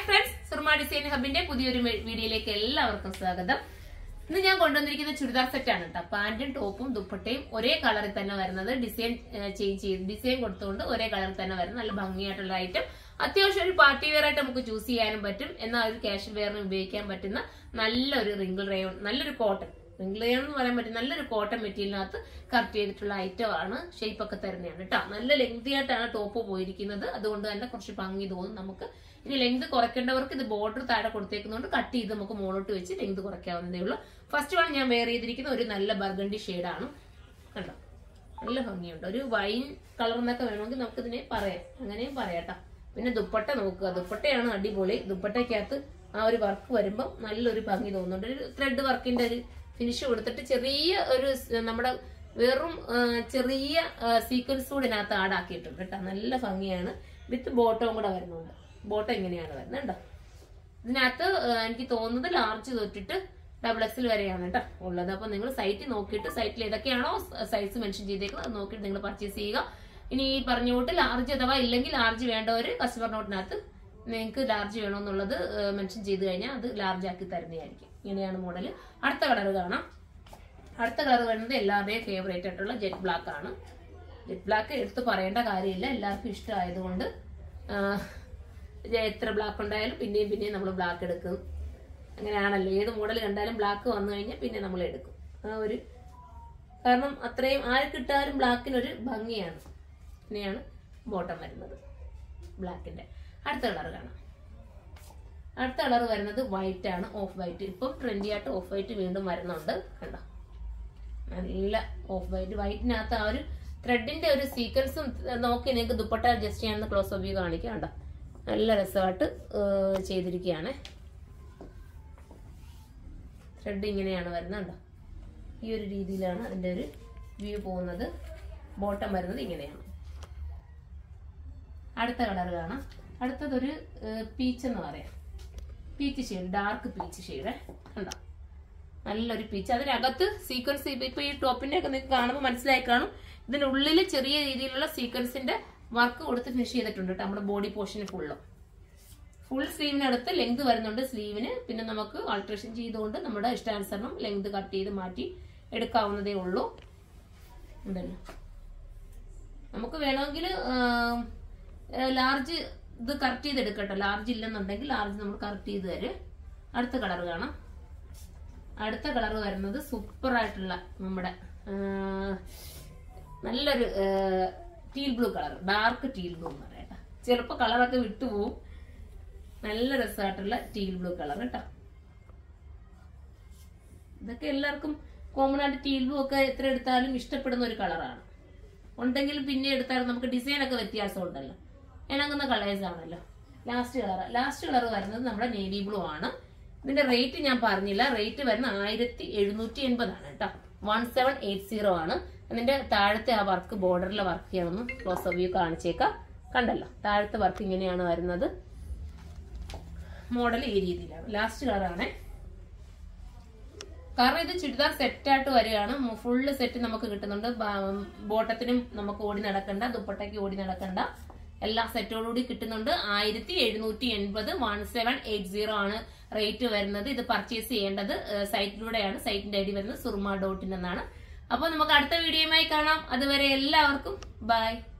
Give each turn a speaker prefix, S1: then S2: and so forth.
S1: friends Soorma design ഹബിന്റെ പുതിയൊരു V- വീഡിയോയിലേക്ക് എല്ലാവർക്കും സ്വാഗതം ഇന്ന് ഞാൻ കൊണ്ടുവന്നിരിക്കുന്ന ചുരിദാർ സെറ്റ് ആണ് കേട്ടോ പാന്റും ടോപ്പും ദുപ്പട്ടയും ഒരേ കളറിൽ തന്നെ വരുന്നത് ഡിസൈൻ ചേഞ്ച് ചെയ്ത് ഡിസൈൻ കൊടുത്തുകൊണ്ട് ഒരേ കളറിൽ തന്നെ വരുന്ന നല്ല ഭംഗിയായിട്ടുള്ള ഐറ്റം അത്യാവശ്യം ഒരു പാർട്ടി വെയർ ആയിട്ട് നമുക്ക് ചൂസ് ചെയ്യാനും പറ്റും എന്നാൽ ഒരു ക്യാഷ് വെയറിന് ഉപയോഗിക്കാൻ പറ്റുന്ന നല്ലൊരു റിംഗിൾ റയോൺ നല്ലൊരു കോട്ടൺ റിംഗിൾ റയോൺ എന്ന് പറയാൻ പറ്റും നല്ലൊരു കോട്ടൺ മെറ്റീരിയലിനകത്ത് കറക്റ്റ് ചെയ്തിട്ടുള്ള ഐറ്റം ആണ് ഷേപ്പ് ഒക്കെ തരുന്നതാണ് കേട്ടോ നല്ല ലെങ്തി ആയിട്ടാണ് ടോപ്പ് പോയിരിക്കുന്നത് അതുകൊണ്ട് തന്നെ കുറച്ച് ഭംഗി തോന്നും നമുക്ക് ഇനി ലെങ്ത് കുറയ്ക്കേണ്ടവർക്ക് ഇത് ബോർഡർ താഴെ കൊടുത്തേക്കുന്നതുകൊണ്ട് കട്ട് ചെയ്ത് നമുക്ക് മുകളോട്ട് വെച്ച് ലെങ്ത് കുറയ്ക്കാവുന്നതേ ഉള്ളൂ ഫസ്റ്റ് വൺ ഞാൻ വെയർ ചെയ്തിരിക്കുന്ന ഒരു നല്ല ബർഗണ്ടി ഷെയ്ഡാണ് കണ്ടോ നല്ല ഭംഗിയുണ്ട് ഒരു വൈൻ കളർ എന്നൊക്കെ വേണമെങ്കിൽ നമുക്ക് ഇതിനെ പറയാം അങ്ങനെയും പറയാട്ടോ പിന്നെ ദുപ്പട്ട നോക്കുക ദുപ്പട്ടയാണ് അടിപൊളി ദുപ്പട്ടയ്ക്കകത്ത് ആ ഒരു വർക്ക് വരുമ്പോൾ നല്ലൊരു ഭംഗി തോന്നുന്നുണ്ട് ഒരു ത്രെഡ് വർക്കിന്റെ ഒരു ഫിനിഷ് കൊടുത്തിട്ട് ചെറിയ ഒരു സ് നമ്മുടെ വെറും ആ, ചെറിയ സീക്വൻസ് കൂടെ ഇതിനകത്ത് ആഡാക്കിയിട്ടുണ്ട് കേട്ടോ നല്ല ഭംഗിയാണ് വിത്ത് ബോട്ടവും കൂടെ വരുന്നുണ്ട് ബോട്ടം ഇങ്ങനെയാണ് വരുന്നത് കേട്ടോ ഇതിനകത്ത് ആ, എനിക്ക് തോന്നുന്നത് ലാർജ് തൊട്ടിട്ട് ഡബിൾ എക്സിൽ വരെയാണ് കേട്ടോ ഉള്ളത് അപ്പൊ നിങ്ങൾ സൈറ്റിൽ നോക്കിയിട്ട് സൈറ്റിൽ ഏതൊക്കെയാണോ സൈസ് മെൻഷൻ ചെയ്തേക്കുന്നത് അത് നോക്കിയിട്ട് നിങ്ങൾ പർച്ചേസ് ചെയ്യുക ഇനി ഈ പറഞ്ഞ കൂട്ട് ലാർജ് അഥവാ ഇല്ലെങ്കിൽ ലാർജ് വേണ്ടവർ കസ്റ്റമർ നോട്ടിനകത്ത് നിങ്ങൾക്ക് ലാർജ് വേണമെന്നുള്ളത് മെൻഷൻ ചെയ്ത് കഴിഞ്ഞാൽ അത് ലാർജ് ആക്കി തരുന്നതായിരിക്കും ഇങ്ങനെയാണ് മോഡൽ അടുത്ത കളർ കാണാം അടുത്ത കളർ വരുന്നത് എല്ലാവരുടെയും ഫേവറേറ്റ് ആയിട്ടുള്ള ജെറ്റ് ബ്ലാക്ക് ആണ് ജെറ്റ് ബ്ലാക്ക് എടുത്ത് പറയേണ്ട കാര്യമില്ല എല്ലാവർക്കും ഇഷ്ടമായതുകൊണ്ട് ആ, ഇത് എത്ര ബ്ലാക്ക് ഉണ്ടായാലും പിന്നെയും പിന്നെയും നമ്മൾ ബ്ലാക്ക് എടുക്കും അങ്ങനെയാണല്ലോ ഏത് മോഡൽ കണ്ടാലും ബ്ലാക്ക് വന്നു കഴിഞ്ഞാൽ പിന്നെ നമ്മൾ എടുക്കും ആ ഒരു കാരണം അത്രയും ആർക്കിട്ടാലും ബ്ലാക്കിനൊരു ഭംഗിയാണ് ഇങ്ങനെയാണ് ബോട്ടം വരുന്നത് ബ്ലാക്കിന്റെ അടുത്ത കളർ കാണാം അടുത്ത കളർ വരുന്നത് വൈറ്റ് ആണ് ഓഫ് വൈറ്റ് ഇപ്പം ട്രെൻഡി ആയിട്ട് ഓഫ് വൈറ്റ് വീണ്ടും വരുന്നുണ്ട് കണ്ടോ നല്ല ഓഫ് വൈറ്റ് വൈറ്റിനകത്ത് ആ ഒരു ത്രെഡിന്റെ ഒരു സീക്വൻസും നോക്കി നിങ്ങൾക്ക് ദുപ്പട്ട അഡ്ജസ്റ്റ് ചെയ്യാൻ ക്ലോസ് ഓഫ് വ്യൂ കാണിക്കാം കണ്ടോ നല്ല രസമായിട്ട് ഏർ, ചെയ്തിരിക്കുകയാണ് ത്രെഡ് ഇങ്ങനെയാണ് വരുന്നത് കണ്ടോ ഈ ഒരു രീതിയിലാണ് അതിന്റെ ഒരു വ്യൂ പോകുന്നത് ബോട്ടം വരുന്നത് ഇങ്ങനെയാണ് അടുത്ത കളർ കാണാം അടുത്തതൊരു പീച്ച് എന്ന് പറയാം peach shade dark peach shade കണ്ടോ നല്ലൊരു പീച്ച് അതിനകത്ത് സീക്വൻസ് ഇപ്പൊ ഈ ടോപ്പിന്റെ ഒക്കെ നിങ്ങൾക്ക് കാണുമ്പോൾ മനസ്സിലായി കാണും ഇതിനുള്ളിൽ ചെറിയ രീതിയിലുള്ള സീക്വൻസിന്റെ വർക്ക് കൊടുത്ത് ഫിനിഷ് ചെയ്തിട്ടുണ്ട് കേട്ടോ നമ്മുടെ ബോഡി പോർഷന് ഫുള്ളും ഫുൾ സ്ലീവിനടുത്ത് ലെങ്ത് വരുന്നുണ്ട് സ്ലീവിന് പിന്നെ നമുക്ക് ആൾട്രേഷൻ ചെയ്തുകൊണ്ട് നമ്മുടെ ഇഷ്ടാനുസരണം ലെങ്ത് കട്ട് ചെയ്ത് മാറ്റി എടുക്കാവുന്നതേ ഉള്ളൂ ഉണ്ടല്ലോ നമുക്ക് വേണമെങ്കിൽ ലാർജ് ഇത് കറക്റ്റ് ചെയ്ത് എടുക്കട്ടെ ലാർജ് ഇല്ലെന്നുണ്ടെങ്കിൽ ലാർജ് നമ്മൾ കറക്റ്റ് ചെയ്ത് തരും അടുത്ത കളർ കാണാം അടുത്ത കളർ വരുന്നത് സൂപ്പർ ആയിട്ടുള്ള നമ്മുടെ ആ, നല്ലൊരു teal blue colour dark teal blue എന്ന് പറയാം ചിലപ്പോൾ കളറൊക്കെ വിട്ടുപോകും നല്ല രസമായിട്ടുള്ള ടീൽ ബ്ലൂ കളർ കേട്ടോ ഇതൊക്കെ എല്ലാവർക്കും കോമൺ ആയിട്ട് ടീൽ ബ്ലൂ ഒക്കെ എത്ര എടുത്താലും ഇഷ്ടപ്പെടുന്ന ഒരു കളറാണ് ഉണ്ടെങ്കിലും പിന്നെ എടുത്താലും നമുക്ക് ഡിസൈൻ ഒക്കെ വ്യത്യാസം ഉണ്ടല്ലോ ഇണങ്ങുന്ന കളേഴ്സ് ആണല്ലോ ലാസ്റ്റ് കളർ ലാസ്റ്റ് കളർ വരുന്നത് നമ്മുടെ നേവി ബ്ലൂ ആണ് ഇതിന്റെ റേറ്റ് ഞാൻ പറഞ്ഞില്ല റേറ്റ് വരുന്ന ആയിരത്തി എഴുന്നൂറ്റി എൺപതാണ് കേട്ടോ വൺ സെവൻ എയ്റ്റ് സീറോ ആണ് അതിന്റെ താഴത്തെ ആ വർക്ക് ബോർഡറിലെ വർക്ക് ഞാനൊന്ന് ക്ലോസ് ഓഫ് വ്യൂ കാണിച്ചേക്കാം കണ്ടല്ലോ താഴത്തെ വർക്ക് ഇങ്ങനെയാണ് വരുന്നത് മോഡൽ ഈ രീതിയിലാണ് ലാസ്റ്റ് കളറാണ് കാരണം ഇത് ചുരിദാർ സെറ്റ് ആയിട്ട് വരികയാണ് ഫുള്ള് സെറ്റ് നമുക്ക് കിട്ടുന്നുണ്ട് ബ- ബോട്ടത്തിനും നമുക്ക് ഓടി നടക്കണ്ട ദുപ്പട്ടയ്ക്ക് ഓടി നടക്കണ്ട എല്ലാ സെറ്റോടുകൂടി കിട്ടുന്നുണ്ട് ആയിരത്തി എഴുന്നൂറ്റി എൺപത് വൺ സെവൻ എയ്റ്റ് സീറോ ആണ് റേറ്റ് വരുന്നത് ഇത് പർച്ചേസ് ചെയ്യേണ്ടത് ഏഹ്, സൈറ്റിലൂടെയാണ് സൈറ്റിന്റെ ഐ ഡി വരുന്നത് സുർമ ഡോട്ട് ഇൻ എന്നാണ് അപ്പോൾ നമുക്ക് അടുത്ത വീഡിയോയുമായി കാണാം അതുവരെ എല്ലാവർക്കും ബൈ